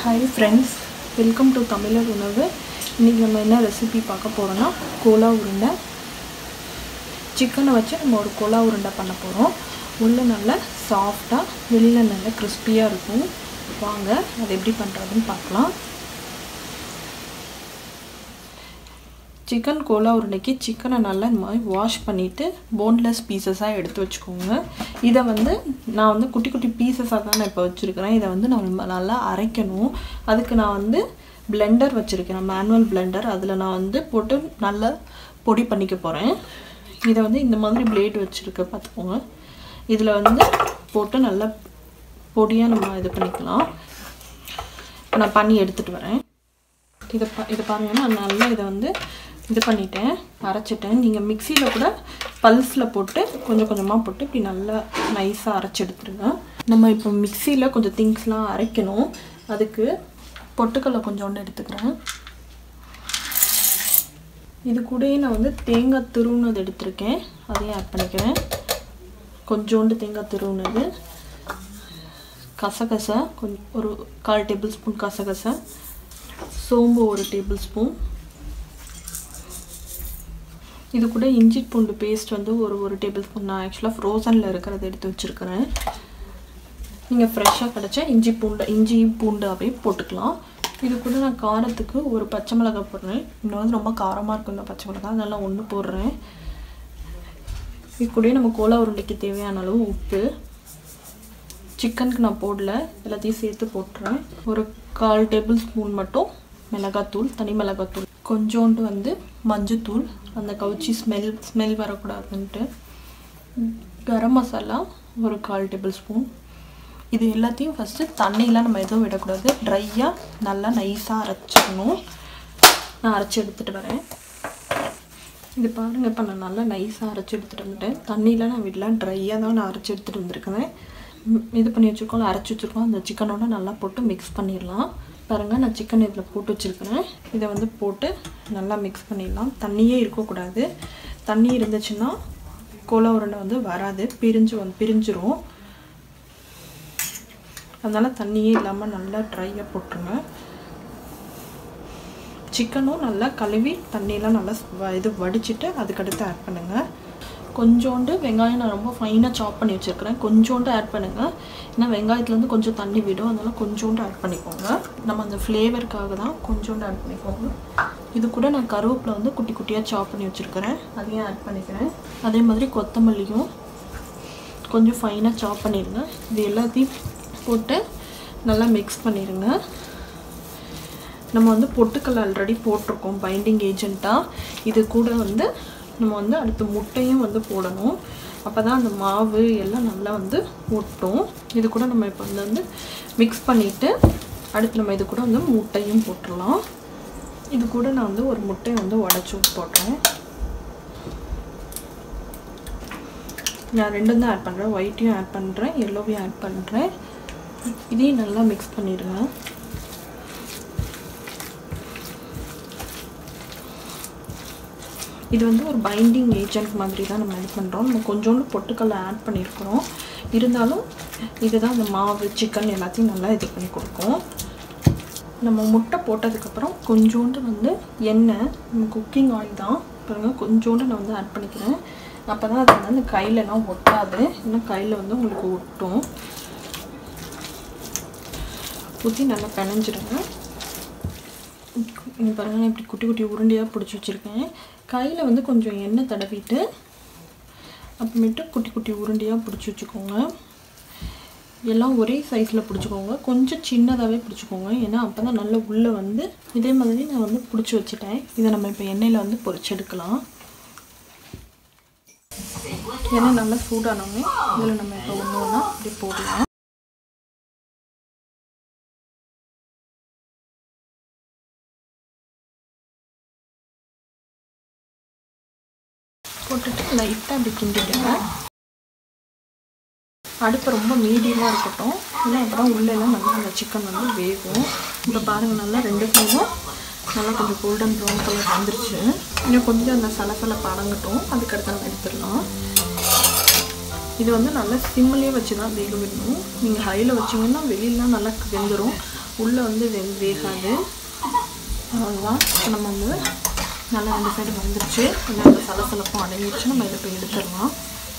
hi friends welcome to தமிழர் உணவு இன்றைக்கி நம்ம என்ன ரெசிபி பார்க்க போகிறோன்னா கோலா உருண்டை சிக்கனை வச்சு நம்ம ஒரு கோலா உருண்டை பண்ண போகிறோம் உள்ளே நல்லா சாஃப்டாக வெளியில் நல்லா கிறிஸ்பியாக இருக்கும் வாங்க அதை எப்படி பண்ணுறதுன்னு பார்க்கலாம் சிக்கன் கோலா உருண்டைக்கு சிக்கனை நல்லா இந்த மாதிரி வாஷ் பண்ணிவிட்டு போன்லெஸ் பீசஸாக எடுத்து வச்சுக்கோங்க இதை வந்து நான் வந்து குட்டி குட்டி பீசஸாக தான் நான் இப்போ வச்சுருக்கிறேன் இதை வந்து நம்ம நல்லா அரைக்கணும் அதுக்கு நான் வந்து பிளெண்டர் வச்சுருக்கேன் மேனுவல் பிளெண்டர் அதில் நான் வந்து போட்டு நல்லா பொடி பண்ணிக்க போகிறேன் இதை வந்து இந்த மாதிரி பிளேட் வச்சுருக்க பார்த்துக்கோங்க இதில் வந்து போட்டு நல்லா பொடியாக நம்ம இது பண்ணிக்கலாம் இப்போ நான் பண்ணி எடுத்துகிட்டு வரேன் இதை பா இதை பாருங்கள் நான் நல்லா இதை வந்து இது பண்ணிட்டேன் அரைச்சிட்டேன் நீங்கள் மிக்சியில் கூட பல்ஸில் போட்டு கொஞ்சம் கொஞ்சமாக போட்டு இப்படி நல்லா நைஸாக அரைச்சி எடுத்துருங்க நம்ம இப்போ மிக்சியில் கொஞ்சம் திங்ஸ்லாம் அரைக்கணும் அதுக்கு பொட்டுக்கல்லை கொஞ்சோண்டு எடுத்துக்கிறேன் இது கூடயே நான் வந்து தேங்காய் துருவுனது எடுத்திருக்கேன் அதையும் ஆட் பண்ணிக்கிறேன் கொஞ்சோண்டு தேங்காய் துருவுனது கசகசா கொஞ்சம் ஒரு கால் டேபிள் ஸ்பூன் கசகசா சோம்பு ஒரு டேபிள் ஸ்பூன் இது கூட இஞ்சி பூண்டு பேஸ்ட் வந்து ஒரு ஒரு டேபிள் ஸ்பூன் நான் ஆக்சுவலாக ஃப்ரோசனில் இருக்கிறத எடுத்து வச்சுருக்கிறேன் நீங்கள் ஃப்ரெஷ்ஷாக கிடச்சா இஞ்சி பூண்டு இஞ்சி பூண்டு அப்படியே போட்டுக்கலாம் இது கூட நான் காரத்துக்கு ஒரு பச்சை மிளகாய் போடுறேன் இன்னும் வந்து ரொம்ப காரமாக இருக்கும் இந்த பச்சை மிளகாய் அதெல்லாம் ஒன்று போடுறேன் இது கூட நம்ம கோலா உருண்டைக்கு தேவையான அளவு உப்பு சிக்கனுக்கு நான் போடல எல்லாத்தையும் சேர்த்து போட்டுறேன் ஒரு கால் டேபிள் ஸ்பூன் மட்டும் மிளகாத்தூள் தனி மிளகாத்தூள் கொஞ்சோண்டு வந்து மஞ்சத்தூள் அந்த கவுச்சி ஸ்மெல் ஸ்மெல் வரக்கூடாதுன்ட்டு கரம் மசாலா ஒரு கால் டேபிள் ஸ்பூன் இது எல்லாத்தையும் ஃபஸ்ட்டு தண்ணியெலாம் நம்ம எதுவும் விடக்கூடாது ட்ரையாக நல்லா நைஸாக அரைச்சிக்கணும் நான் அரைச்சி எடுத்துகிட்டு வரேன் இது பாருங்கள் இப்போ நான் நல்லா நைஸாக அரைச்சி எடுத்துகிட்டு வந்துட்டேன் தண்ணியில் நான் விடல ட்ரையாக தான் நான் அரைச்சி எடுத்துகிட்டு வந்திருக்கிறேன் இது பண்ணி வச்சுருக்கோம் அரைச்சி வச்சுருக்கோம் அந்த சிக்கனோட நல்லா போட்டு மிக்ஸ் பண்ணிடலாம் பாருங்கள் நான் சிக்கன் இதில் போட்டு வச்சுருக்கிறேன் இதை வந்து போட்டு நல்லா மிக்ஸ் பண்ணிடலாம் தண்ணியே இருக்கக்கூடாது தண்ணி இருந்துச்சுன்னா கோலா உருண்டை வந்து வராது பிரிஞ்சு வந்து பிரிஞ்சிரும் அதனால் தண்ணியே இல்லாமல் நல்லா ட்ரையாக போட்டுருங்க சிக்கனும் நல்லா கழுவி தண்ணியெலாம் நல்லா இது வடிச்சிட்டு அதுக்கடுத்து ஆட் பண்ணுங்கள் கொஞ்சோண்டு வெங்காயம் நான் ரொம்ப ஃபைனாக சாப் பண்ணி வச்சுருக்கிறேன் கொஞ்சோண்டு ஆட் பண்ணுங்கள் ஏன்னா வெங்காயத்துலேருந்து கொஞ்சம் தண்ணி விடும் அதனால் கொஞ்சோண்டு ஆட் பண்ணிக்கோங்க நம்ம அந்த ஃப்ளேவருக்காக தான் கொஞ்சோண்டு ஆட் பண்ணிக்கோங்க இது கூட நான் கருவேப்பில் வந்து குட்டி குட்டியாக சாப் பண்ணி வச்சுருக்கிறேன் அதையும் ஆட் பண்ணிக்கிறேன் அதே மாதிரி கொத்தமல்லியும் கொஞ்சம் ஃபைனாக சாப் பண்ணிடுங்க இது எல்லாத்தையும் போட்டு நல்லா மிக்ஸ் பண்ணிடுங்க நம்ம வந்து பொட்டுக்கல் ஆல்ரெடி போட்டிருக்கோம் பைண்டிங் ஏஜெண்ட்டாக இது கூட வந்து நம்ம வந்து அடுத்து முட்டையும் வந்து போடணும் அப்போ தான் அந்த மாவு எல்லாம் நல்லா வந்து ஒட்டும் இது கூட நம்ம இப்போ வந்து வந்து மிக்ஸ் பண்ணிவிட்டு அடுத்து நம்ம இது கூட வந்து முட்டையும் போட்டுடலாம் இது கூட நான் வந்து ஒரு முட்டையை வந்து உடச்சி போடுறேன் நான் ரெண்டும் தான் ஆட் பண்ணுறேன் ஒயிட்டையும் ஆட் பண்ணுறேன் எல்லோவையும் ஆட் பண்ணுறேன் இதையும் நல்லா மிக்ஸ் பண்ணிடுங்க இது வந்து ஒரு பைண்டிங் ஏஜென்ட் மாதிரி தான் நம்ம இது பண்ணுறோம் நம்ம கொஞ்சோண்டு பொட்டுக்கல்ல ஆட் பண்ணியிருக்கிறோம் இருந்தாலும் இதுதான் அந்த மாவு சிக்கன் எல்லாத்தையும் நல்லா இது பண்ணி கொடுக்கும் நம்ம முட்டை போட்டதுக்கப்புறம் கொஞ்சோண்டு வந்து எண்ணெய் நம்ம குக்கிங் ஆயில் தான் பாருங்கள் கொஞ்சோண்டு நான் வந்து ஆட் பண்ணிக்கிறேன் அப்போ தான் அது வந்து கையிலலாம் ஒட்டாது இன்னும் கையில் வந்து உங்களுக்கு ஒட்டும் ஊற்றி நல்லா பிணைஞ்சிடுங்க இங்கே பாருங்கள் இப்படி குட்டி குட்டி உருண்டையாக பிடிச்சி வச்சுருக்கேன் கையில் வந்து கொஞ்சம் எண்ணெய் தடவிட்டு அப்புறமேட்டு குட்டி குட்டி உருண்டையாக பிடிச்சி வச்சுக்கோங்க எல்லாம் ஒரே சைஸில் பிடிச்சிக்கோங்க கொஞ்சம் சின்னதாகவே பிடிச்சிக்கோங்க ஏன்னா அப்போ தான் நல்லா உள்ளே வந்து இதே மாதிரி நான் வந்து பிடிச்சி வச்சுட்டேன் இதை நம்ம இப்போ எண்ணெயில் வந்து பொரிச்சு எடுக்கலாம் எண்ணெய் நல்லா சூடானோடனே இதில் நம்ம இப்போ ஒன்று ஒன்றா இப்படி போடலாம் போட்டுட்டு லைட்டாக அப்படி கிண்டிடுங்க அடுப்பு ரொம்ப மீடியமாக இருக்கட்டும் ஏன்னா அப்போ தான் உள்ளெல்லாம் நல்லா அந்த சிக்கன் வந்து வேகும் இப்போ பாருங்கள் நல்லா ரெண்டு சைடும் நல்லா கொஞ்சம் கோல்டன் ப்ரௌன் கலர் வந்துருச்சு இன்னும் கொஞ்சம் அந்த சலசல படங்கட்டும் அதுக்கடுத்து நம்ம எடுத்துடலாம் இது வந்து நல்லா சிம்மிலே வச்சு தான் வேக விடணும் நீங்கள் ஹையில் வச்சிங்கன்னா வெளியிலாம் நல்லா வெந்துடும் உள்ளே வந்து வே வேகாது அவ்வளோதான் இப்போ நம்ம வந்து நல்லா ரெண்டு சைடு வந்துருச்சு கொஞ்சம் அந்த சலசலப்பும் அடங்கிடுச்சு நம்ம இதை போய் எடுத்துடலாம்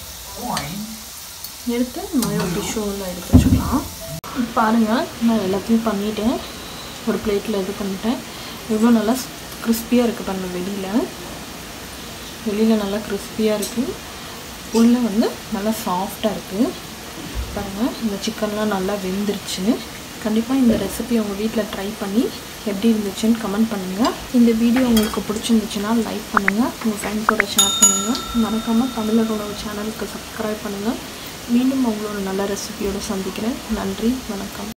எடுத்து நம்ம ஒரு டிஷ்யூவில் எடுத்து வச்சுக்கலாம் இப்போ பாருங்கள் நான் எல்லாத்தையும் பண்ணிட்டேன் ஒரு பிளேட்டில் இது பண்ணிட்டேன் எவ்வளோ நல்லா கிறிஸ்பியாக இருக்குது பாருங்க வெளியில் வெளியில் நல்லா கிறிஸ்பியாக இருக்குது உள்ளே வந்து நல்லா சாஃப்டாக இருக்குது பாருங்கள் இந்த சிக்கன்லாம் நல்லா வெந்துருச்சு கண்டிப்பாக இந்த ரெசிபி உங்கள் வீட்டில் ட்ரை பண்ணி எப்படி இருந்துச்சுன்னு கமெண்ட் பண்ணுங்கள் இந்த வீடியோ உங்களுக்கு பிடிச்சிருந்துச்சுன்னா லைக் பண்ணுங்கள் உங்கள் ஃப்ரெண்ட்ஸோட ஷேர் பண்ணுங்கள் மறக்காமல் தமிழர் உணவு சேனலுக்கு சப்ஸ்கிரைப் பண்ணுங்கள் மீண்டும் உங்களோட நல்ல ரெசிபியோடு சந்திக்கிறேன் நன்றி வணக்கம்